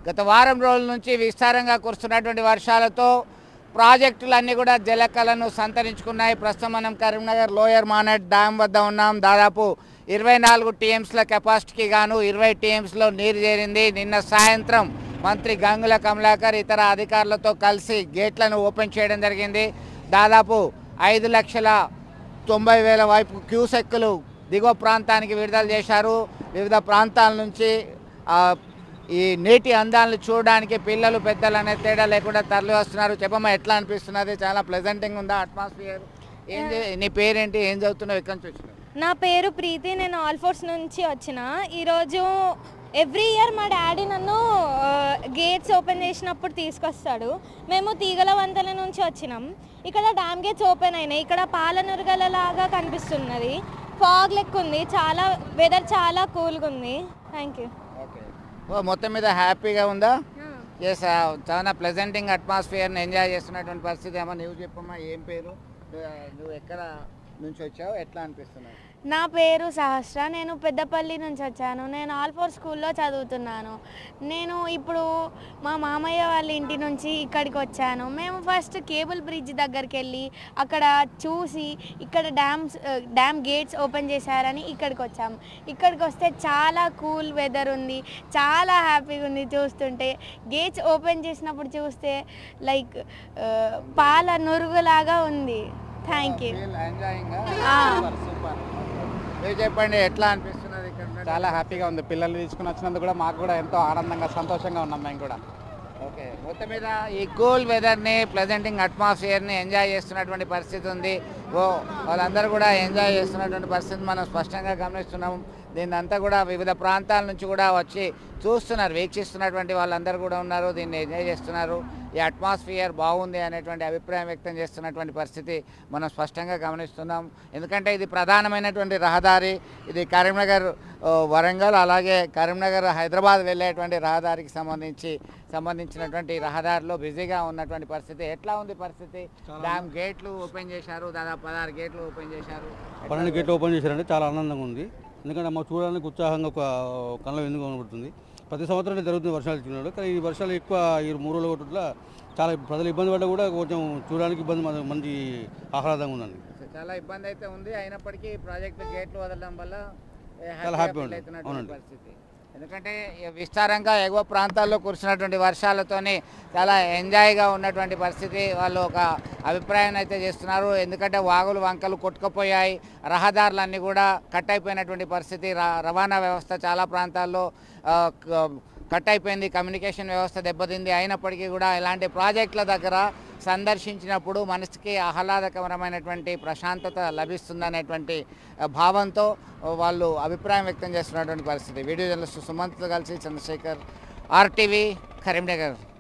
గత వారం రోజుల నుంచి విస్తారంగా కురుస్తున్నటువంటి వర్షాలతో ప్రాజెక్టులన్నీ కూడా జలకలను సంతరించుకున్నాయి ప్రస్తుతం మనం కరీంనగర్ లోయర్ మానెట్ డ్యామ్ వద్ద ఉన్నాం దాదాపు ఇరవై నాలుగు టీఎంస్ల కెపాసిటీకి గాను ఇరవై టీఎంస్లో నీరు చేరింది నిన్న సాయంత్రం మంత్రి గంగుల కమలాకర్ ఇతర అధికారులతో కలిసి గేట్లను ఓపెన్ చేయడం జరిగింది దాదాపు ఐదు లక్షల తొంభై వేల వైపు క్యూసెక్కులు దిగువ ప్రాంతానికి విడుదల చేశారు వివిధ ప్రాంతాల నుంచి ఆ, ఈ నీటి అందాలను చూడడానికి పిల్లలు పెద్దలు అనే తేడా లేకుండా తరలి వస్తున్నారు చెప్పమ్మా ఎట్లా అనిపిస్తున్నది చాలా ప్లెజెంటింగ్ ఉందా అట్మాస్ఫియర్ ఏం చే- నీ పేరేంటి ఏం చదువుతున్నావు ఎక్కడి నుంచి వచ్చినావు నా పేరు ప్రీతి నేను ఆల్ఫోర్స్ నుంచి వచ్చిన ఈరోజు ఎవ్రీ ఇయర్ మా డాడీ నన్ను గేట్స్ ఓపెన్ చేసినప్పుడు తీసుకొస్తాడు మేము తీగల వంతెన నుంచి వచ్చినాం ఇక్కడ డ్యామ్ గేట్స్ ఓపెన్ అయినాయి ఇక్కడ పాలనురగల లాగా కనిపిస్తున్నది ఫాగ్ లెక్క ఉంది చాలా వెదర్ చాలా కూల్గా ఉంది థ్యాంక్ యూ ఓకే ఓ మొత్తం మీద హ్యాపీగా ఉందా ఎస్ చాలా ప్లెజెంటింగ్ అట్మాస్ఫియర్ని ఎంజాయ్ చేస్తున్నటువంటి పరిస్థితి ఏమో నువ్వు చెప్పమ్మా ఏం పేరు నువ్వు- నువ్వు ఎక్కడ నుంచి వచ్చావు ఎట్లా అనిపిస్తున్నావు నా పేరు సహస్ర నేను పెద్దపల్లి నుంచి వచ్చాను నేను ఆల్ఫోర్ స్కూల్లో చదువుతున్నాను నేను ఇప్పుడు మా మామయ్య వాళ్ళ ఇంటి నుంచి ఇక్కడికి వచ్చాను మేము ఫస్ట్ కేబుల్ బ్రిడ్జ్ దగ్గరికి వెళ్ళి అక్కడ చూసి ఇక్కడ డ్యామ్స్ డ్యామ్ గేట్స్ ఓపెన్ చేశారని ఇక్కడికి వచ్చాము ఇక్కడికి వస్తే చాలా కూల్ వెదర్ ఉంది చాలా హ్యాపీగా ఉంది చూస్తుంటే గేట్స్ ఓపెన్ చేసినప్పుడు చూస్తే లైక్ పాల నురుగులాగా ఉంది thank you enjoying ah. Super మీరు చెప్పండి ఎట్లా అనిపిస్తున్నది ఇక్కడ ఉన్నటువంటి- చాలా హ్యాపీగా ఉంది పిల్లల్ని తీసుకుని వచ్చినందుకు కూడా మాకు కూడా ఎంతో ఆనందంగా సంతోషంగా ఉన్నాం మేము కూడా ఓకే మొత్తం మీద ఈ కూల్ వెదర్ని ప్లెజెంటింగ్ అట్మాస్ఫియర్ని ఎంజాయ్ చేస్తున్నటువంటి పరిస్థితి ఉంది ఓ వాళ్ళందరూ కూడా ఎంజాయ్ చేస్తున్నటువంటి పరిస్థితి మనం స్పష్టంగా గమనిస్తున్నాం దీన్ని అంతా కూడా వివిధ ప్రాంతాల నుంచి కూడా వచ్చి చూస్తున్నారు వీక్షిస్తున్నటువంటి వాళ్ళందరూ కూడా ఉన్నారు దీన్ని ఎంజాయ్ చేస్తున్నారు ఈ అట్మాస్ఫియర్ బాగుంది అనేటువంటి అభిప్రాయం వ్యక్తం చేస్తున్నటువంటి పరిస్థితి మనం స్పష్టంగా గమనిస్తున్నాం ఎందుకంటే ఇది ప్రధానమైనటువంటి రహదారి ఇది కరీంనగర్ ఆ, వరంగల్ అలాగే కరీంనగర్ హైదరాబాద్ వెళ్ళేటువంటి రహదారికి సంబంధించి సంబంధించినటువంటి రహదారిలో బిజీగా ఉన్నటువంటి పరిస్థితి ఎట్లా ఉంది పరిస్థితి డ్యామ్ గేట్లు ఓపెన్ చేశారు దాదాపు పదహారు గేట్లు ఓపెన్ చేశారు పన్నెండు గేట్లు ఓపెన్ చేశారంటే చాలా ఆనందంగా ఉంది ఎందుకంటే మాకు చూడడానికి ఉత్సాహంగా ఒక కళ్ళ ఎందుకు కనబడుతుంది ప్రతి సంవత్సరం జరుగుతుంది వర్షాలు ఇచ్చినాడు కానీ ఈ వర్షాలు ఎక్కువ ఈ మూడు రోజుల కొట్టుట్ల చాలా ప్రజలు ఇబ్బంది పడ్డా కూడా కొంచెం చూడడానికి ఇబ్బంది మన- మంచి ఆహ్లాదంగా ఉందండి సో చాలా ఇబ్బంది అయితే ఉంది అయినప్పటికీ ప్రాజెక్టు గేట్లు వదలడం వల్ల ఏ, చాలా హ్యాపీగా హ్యాపీ ఫీల్ ఉంది. అవుతున్నటువంటి అవునండి. పరిస్థితి ఎందుకంటే ఈ విస్తారంగా ఎగువ ప్రాంతాల్లో కురిసినటువంటి వర్షాలతోని చాలా ఎంజాయ్గా ఉన్నటువంటి పరిస్థితి వాళ్ళు ఒక అభిప్రాయం అయితే చేస్తున్నారు ఎందుకంటే వాగులు వంకలు కొట్టుకుపోయాయి రహదారులన్నీ కూడా కట్ అయిపోయినటువంటి పరిస్థితి ర- రవాణా వ్యవస్థ చాలా ప్రాంతాల్లో ఆ, క- కట్ అయిపోయింది కమ్యూనికేషన్ వ్యవస్థ దెబ్బతింది అయినప్పటికీ కూడా ఇలాంటి ప్రాజెక్టుల దగ్గర సందర్శించినప్పుడు మనసుకి ఆహ్లాదకరమైనటువంటి ప్రశాంతత లభిస్తుందనేటువంటి ఆ, భావంతో వాళ్ళు అభిప్రాయం వ్యక్తం చేస్తున్నటువంటి పరిస్థితి వీడియో జర్నలిస్ట్ సుమంత్తో కలిసి చంద్రశేఖర్ ఆర్టీవీ కరీంనగర్